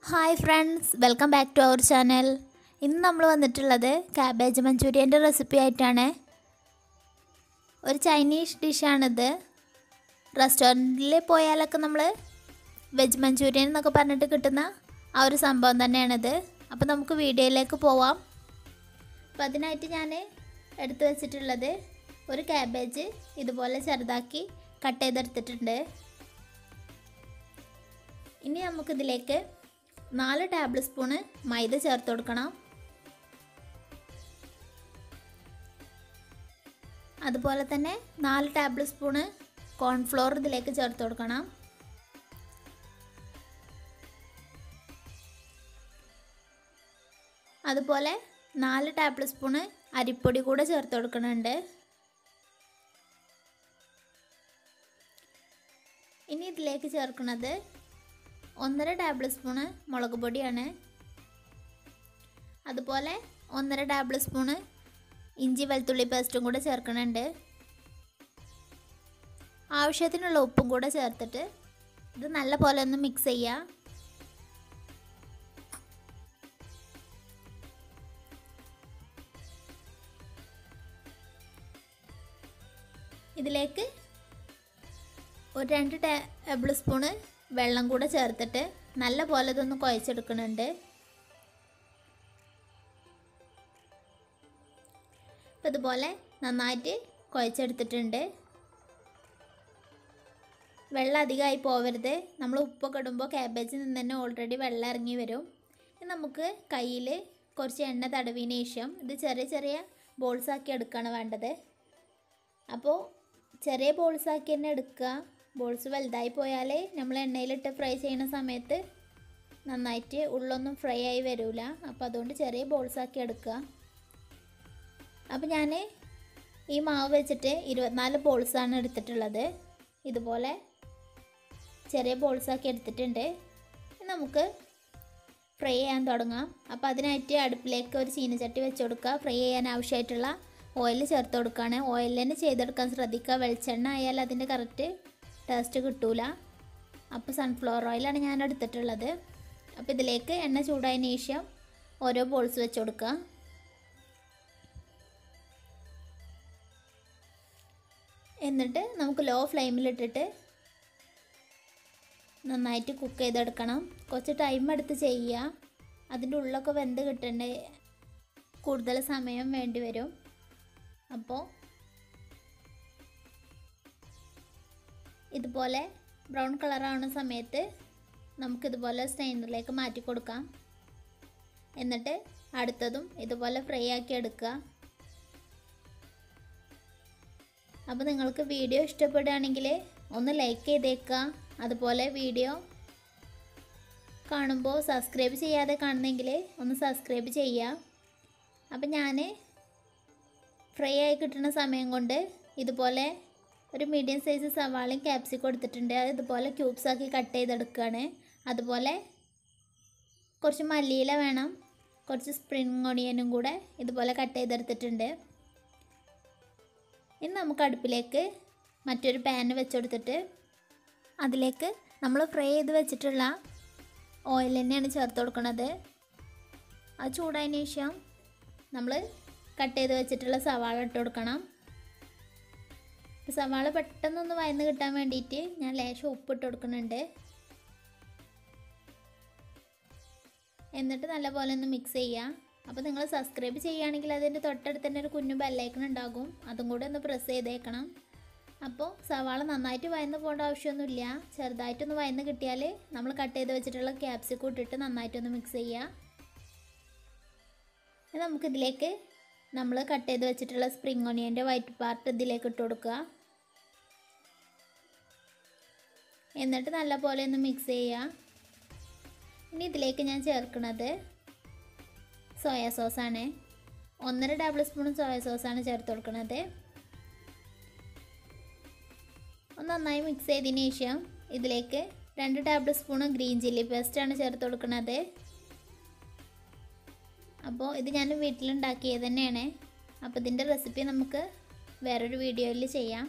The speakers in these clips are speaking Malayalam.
hi friends welcome back to our channel ഇന്ന് നമ്മൾ വന്നിട്ടുള്ളത് കാബേജ് മഞ്ചൂരിയൻ്റെ റെസിപ്പി ആയിട്ടാണ് ഒരു ചൈനീസ് ഡിഷാണിത് റെസ്റ്റോറൻറ്റിൽ പോയാലൊക്കെ നമ്മൾ വെജ് മഞ്ചൂരിയൻ എന്നൊക്കെ പറഞ്ഞിട്ട് കിട്ടുന്ന ആ ഒരു സംഭവം തന്നെയാണിത് അപ്പോൾ നമുക്ക് വീഡിയോയിലേക്ക് പോവാം അപ്പോൾ അതിനായിട്ട് ഞാൻ എടുത്തു വെച്ചിട്ടുള്ളത് ഒരു കാബേജ് ഇതുപോലെ ചെറുതാക്കി കട്ട് ചെയ്തെടുത്തിട്ടുണ്ട് ഇനി നമുക്കിതിലേക്ക് നാല് ടേബിൾ സ്പൂണ് മൈദ ചേർത്ത് കൊടുക്കണം അതുപോലെ തന്നെ നാല് ടേബിൾ സ്പൂണ് കോൺഫ്ലോർ ഇതിലേക്ക് ചേർത്ത് കൊടുക്കണം അതുപോലെ നാല് ടേബിൾ സ്പൂണ് അരിപ്പൊടി കൂടെ ചേർത്ത് കൊടുക്കുന്നുണ്ട് ഇനി ഇതിലേക്ക് ചേർക്കുന്നത് ഒന്നര ടേബിൾ സ്പൂണ് മുളക് പൊടിയാണ് അതുപോലെ ഒന്നര ടേബിൾ സ്പൂണ് ഇഞ്ചി വെളുത്തുള്ളി പേസ്റ്റും കൂടെ ചേർക്കുന്നുണ്ട് ആവശ്യത്തിനുള്ള ഉപ്പും കൂടെ ചേർത്തിട്ട് ഇത് നല്ല പോലെ ഒന്ന് മിക്സ് ചെയ്യുക ഇതിലേക്ക് ഒരു രണ്ട് ടേബിൾ സ്പൂണ് വെള്ളം കൂടെ ചേർത്തിട്ട് നല്ല പോലെ ഇതൊന്ന് കുഴച്ചെടുക്കുന്നുണ്ട് അപ്പം ഇതുപോലെ നന്നായിട്ട് കുഴച്ചെടുത്തിട്ടുണ്ട് വെള്ളം അധികമായി പോവരുത് നമ്മൾ ഉപ്പൊക്കെ ഇടുമ്പോൾ ക്യാബേജിൽ നിന്ന് തന്നെ ഓൾറെഡി വെള്ളം ഇറങ്ങി വരും നമുക്ക് കയ്യിൽ കുറച്ച് എണ്ണ തടവിന് ശേഷം ഇത് ചെറിയ ചെറിയ ബോൾസ് ആക്കി എടുക്കുകയാണ് വേണ്ടത് അപ്പോൾ ചെറിയ ബോൾസ് ആക്കി തന്നെ എടുക്കുക ബോൾസ് വലുതായി പോയാൽ നമ്മൾ എണ്ണയിലിട്ട് ഫ്രൈ ചെയ്യുന്ന സമയത്ത് നന്നായിട്ട് ഉള്ളൊന്നും ഫ്രൈ ആയി വരില്ല അപ്പോൾ അതുകൊണ്ട് ചെറിയ ബോൾസ് ആക്കി എടുക്കുക അപ്പോൾ ഞാൻ ഈ മാവ് വെച്ചിട്ട് ഇരുപത്തിനാല് ബോൾസാണ് എടുത്തിട്ടുള്ളത് ഇതുപോലെ ചെറിയ ബോൾസാക്കി എടുത്തിട്ടുണ്ട് നമുക്ക് ഫ്രൈ ചെയ്യാൻ തുടങ്ങാം അപ്പോൾ അതിനായിട്ട് അടുപ്പിലേക്ക് ഒരു ചീനച്ചട്ടി വെച്ച് കൊടുക്കുക ഫ്രൈ ചെയ്യാൻ ആവശ്യമായിട്ടുള്ള ഓയിൽ ചേർത്ത് കൊടുക്കുകയാണ് ഓയിൽ തന്നെ ചെയ്തെടുക്കാൻ ശ്രദ്ധിക്കുക വെളിച്ചെണ്ണ ആയാൽ അതിൻ്റെ കറക്റ്റ് ടേസ്റ്റ് കിട്ടൂല അപ്പോൾ സൺഫ്ലവർ ഓയിലാണ് ഞാൻ എടുത്തിട്ടുള്ളത് അപ്പോൾ ഇതിലേക്ക് എണ്ണ ചൂടായതിന് ശേഷം ഓരോ ബോൾസ് വെച്ച് കൊടുക്കുക എന്നിട്ട് നമുക്ക് ലോ ഫ്ലെയിമിലിട്ടിട്ട് നന്നായിട്ട് കുക്ക് ചെയ്തെടുക്കണം കുറച്ച് ടൈം എടുത്ത് ചെയ്യുക അതിൻ്റെ ഉള്ളൊക്കെ വെന്ത് കിട്ടേണ്ട കൂടുതൽ സമയം വേണ്ടി വരും അപ്പോൾ ഇതുപോലെ ബ്രൗൺ കളറാവുന്ന സമയത്ത് നമുക്കിതുപോലെ സ്റ്റൈനറിലേക്ക് മാറ്റി കൊടുക്കാം എന്നിട്ട് അടുത്തതും ഇതുപോലെ ഫ്രൈ ആക്കി എടുക്കുക അപ്പോൾ നിങ്ങൾക്ക് വീഡിയോ ഇഷ്ടപ്പെടുകയാണെങ്കിൽ ഒന്ന് ലൈക്ക് ചെയ്തേക്കുക അതുപോലെ വീഡിയോ കാണുമ്പോൾ സബ്സ്ക്രൈബ് ചെയ്യാതെ കാണുന്നെങ്കിൽ ഒന്ന് സബ്സ്ക്രൈബ് ചെയ്യുക അപ്പം ഞാൻ ഫ്രൈ ആയി കിട്ടുന്ന സമയം കൊണ്ട് ഇതുപോലെ ഒരു മീഡിയം സൈസ് സവാളയും ക്യാപ്സിക്കും എടുത്തിട്ടുണ്ട് അത് ഇതുപോലെ ക്യൂബ്സ് ആക്കി കട്ട് ചെയ്തെടുക്കുകയാണ് അതുപോലെ കുറച്ച് മല്ലിയില വേണം കുറച്ച് സ്പ്രിങ് ഓണിയനും കൂടെ ഇതുപോലെ കട്ട് ചെയ്തെടുത്തിട്ടുണ്ട് ഇനി നമുക്ക് അടുപ്പിലേക്ക് മറ്റൊരു പാന് വെച്ചെടുത്തിട്ട് അതിലേക്ക് നമ്മൾ ഫ്രൈ ചെയ്ത് വെച്ചിട്ടുള്ള ഓയിൽ തന്നെയാണ് ചേർത്ത് കൊടുക്കുന്നത് അത് ചൂടായതിന് ശേഷം നമ്മൾ കട്ട് ചെയ്ത് വെച്ചിട്ടുള്ള സവാള ഇട്ട് കൊടുക്കണം സവാള പെട്ടെന്നൊന്ന് വയന്ന് കിട്ടാൻ വേണ്ടിയിട്ട് ഞാൻ ലേശം ഉപ്പിട്ട് കൊടുക്കുന്നുണ്ട് എന്നിട്ട് നല്ലപോലെ ഒന്ന് മിക്സ് ചെയ്യുക അപ്പോൾ നിങ്ങൾ സബ്സ്ക്രൈബ് ചെയ്യുകയാണെങ്കിൽ അതിൻ്റെ തൊട്ടടുത്ത് തന്നെ ഒരു കുഞ്ഞു ബെല്ലൈക്കൺ ഉണ്ടാകും അതും കൂടെ ഒന്ന് പ്രസ് ചെയ്തേക്കണം അപ്പോൾ സവാള നന്നായിട്ട് വയന്ന് പോകേണ്ട ആവശ്യമൊന്നുമില്ല ചെറുതായിട്ടൊന്ന് വയന്ന് കിട്ടിയാൽ നമ്മൾ കട്ട് ചെയ്ത് വെച്ചിട്ടുള്ള ക്യാപ്സിക്കം ഇട്ടിട്ട് നന്നായിട്ടൊന്ന് മിക്സ് ചെയ്യുക നമുക്കിതിലേക്ക് നമ്മൾ കട്ട് ചെയ്ത് വെച്ചിട്ടുള്ള സ്പ്രിങ് ഓണിയൻ്റെ വൈറ്റ് പാർട്ട് ഇതിലേക്ക് ഇട്ട് കൊടുക്കുക എന്നിട്ട് നല്ലപോലെ ഒന്ന് മിക്സ് ചെയ്യുക ഇനി ഇതിലേക്ക് ഞാൻ ചേർക്കുന്നത് സോയ സോസാണ് ഒന്നര ടേബിൾ സ്പൂൺ സോയ സോസാണ് ചേർത്ത് കൊടുക്കുന്നത് ഒന്ന് നന്നായി മിക്സ് ചെയ്തതിന് ശേഷം ഇതിലേക്ക് രണ്ട് ടേബിൾ സ്പൂൺ ഗ്രീൻ ചില്ലി പേസ്റ്റാണ് ചേർത്ത് കൊടുക്കുന്നത് അപ്പോൾ ഇത് ഞാൻ വീട്ടിലുണ്ടാക്കിയത് തന്നെയാണ് അപ്പോൾ ഇതിൻ്റെ റെസിപ്പി നമുക്ക് വേറൊരു വീഡിയോയിൽ ചെയ്യാം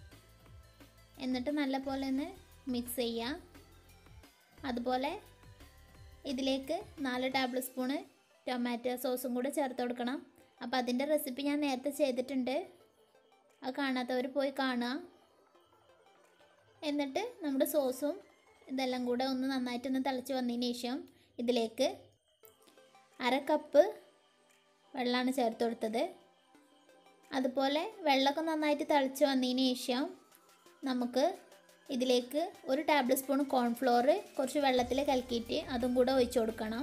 എന്നിട്ട് നല്ല പോലെ ഒന്ന് മിക്സ് ചെയ്യാം അതുപോലെ ഇതിലേക്ക് നാല് ടേബിൾ സ്പൂണ് ടൊമാറ്റോ സോസും കൂടെ ചേർത്ത് കൊടുക്കണം അപ്പോൾ അതിൻ്റെ റെസിപ്പി ഞാൻ നേരത്തെ ചെയ്തിട്ടുണ്ട് അത് കാണാത്തവർ പോയി കാണുക എന്നിട്ട് നമ്മുടെ സോസും ഇതെല്ലാം കൂടെ ഒന്ന് നന്നായിട്ടൊന്ന് തിളച്ച് വന്നതിന് ശേഷം ഇതിലേക്ക് അര കപ്പ് വെള്ളമാണ് ചേർത്ത് കൊടുത്തത് അതുപോലെ വെള്ളമൊക്കെ നന്നായിട്ട് തിളച്ച് വന്നതിന് ശേഷം നമുക്ക് ഇതിലേക്ക് ഒരു ടേബിൾ സ്പൂൺ കോൺഫ്ലോർ കുറച്ച് വെള്ളത്തിൽ കലക്കിയിട്ട് അതും കൂടെ ഒഴിച്ചു കൊടുക്കണം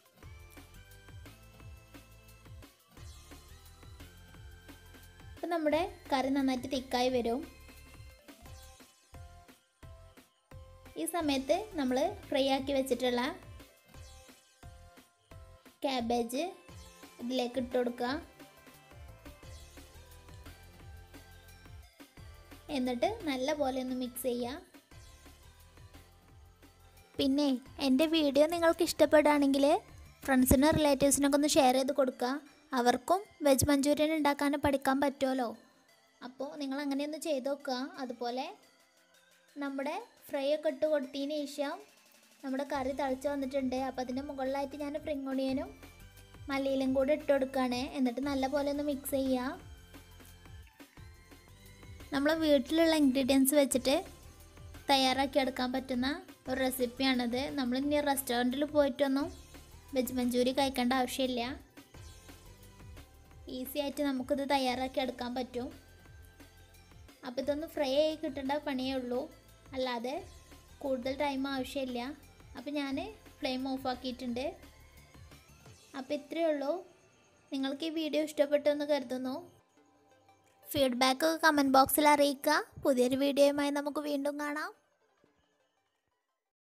അപ്പം നമ്മുടെ കറി നന്നായിട്ട് തിക്കായി വരും ഈ സമയത്ത് നമ്മൾ ഫ്രൈ ആക്കി വെച്ചിട്ടുള്ള ക്യാബേജ് ഇതിലേക്ക് ഇട്ട് കൊടുക്കുക എന്നിട്ട് നല്ല പോലെ ഒന്ന് മിക്സ് ചെയ്യുക പിന്നെ എൻ്റെ വീഡിയോ നിങ്ങൾക്ക് ഇഷ്ടപ്പെടുകയാണെങ്കിൽ ഫ്രണ്ട്സിനും റിലേറ്റീവ്സിനൊക്കെ ഒന്ന് ഷെയർ ചെയ്ത് കൊടുക്കുക അവർക്കും വെജ് മഞ്ചൂരിയൻ ഉണ്ടാക്കാൻ പഠിക്കാൻ പറ്റുമല്ലോ അപ്പോൾ നിങ്ങൾ അങ്ങനെ ഒന്ന് ചെയ്ത് നോക്കുക അതുപോലെ നമ്മുടെ ഫ്രൈ ഒക്കെ ഇട്ട് കൊടുത്തതിന് ശേഷം നമ്മുടെ കറി തിളച്ച് വന്നിട്ടുണ്ട് അപ്പോൾ അതിൻ്റെ മുകളിലായിട്ട് ഞാൻ ഫ്രിങ് ഒണിയനും മല്ലിയിലും കൂടെ ഇട്ട് കൊടുക്കുകയാണ് എന്നിട്ട് നല്ല പോലെ ഒന്ന് മിക്സ് ചെയ്യുക നമ്മൾ വീട്ടിലുള്ള ഇൻഗ്രീഡിയൻസ് വെച്ചിട്ട് തയ്യാറാക്കി എടുക്കാൻ പറ്റുന്ന ഒരു റെസിപ്പിയാണിത് നമ്മൾ ഇനി റെസ്റ്റോറൻറ്റിൽ പോയിട്ടൊന്നും വെജ് മഞ്ചൂരി കഴിക്കേണ്ട ആവശ്യമില്ല ഈസി ആയിട്ട് നമുക്കിത് തയ്യാറാക്കി എടുക്കാൻ പറ്റും അപ്പോൾ ഇതൊന്ന് ഫ്രൈ ആയി കിട്ടേണ്ട പണിയേ ഉള്ളൂ അല്ലാതെ കൂടുതൽ ടൈം ആവശ്യമില്ല അപ്പോൾ ഞാൻ ഫ്ലെയിം ഓഫ് ആക്കിയിട്ടുണ്ട് അപ്പോൾ ഇത്രയേ ഉള്ളൂ നിങ്ങൾക്ക് ഈ വീഡിയോ ഇഷ്ടപ്പെട്ടു എന്ന് കരുതുന്നു ഫീഡ്ബാക്ക് കമൻറ്റ് ബോക്സിൽ അറിയിക്കുക പുതിയൊരു വീഡിയോയുമായി നമുക്ക് വീണ്ടും കാണാം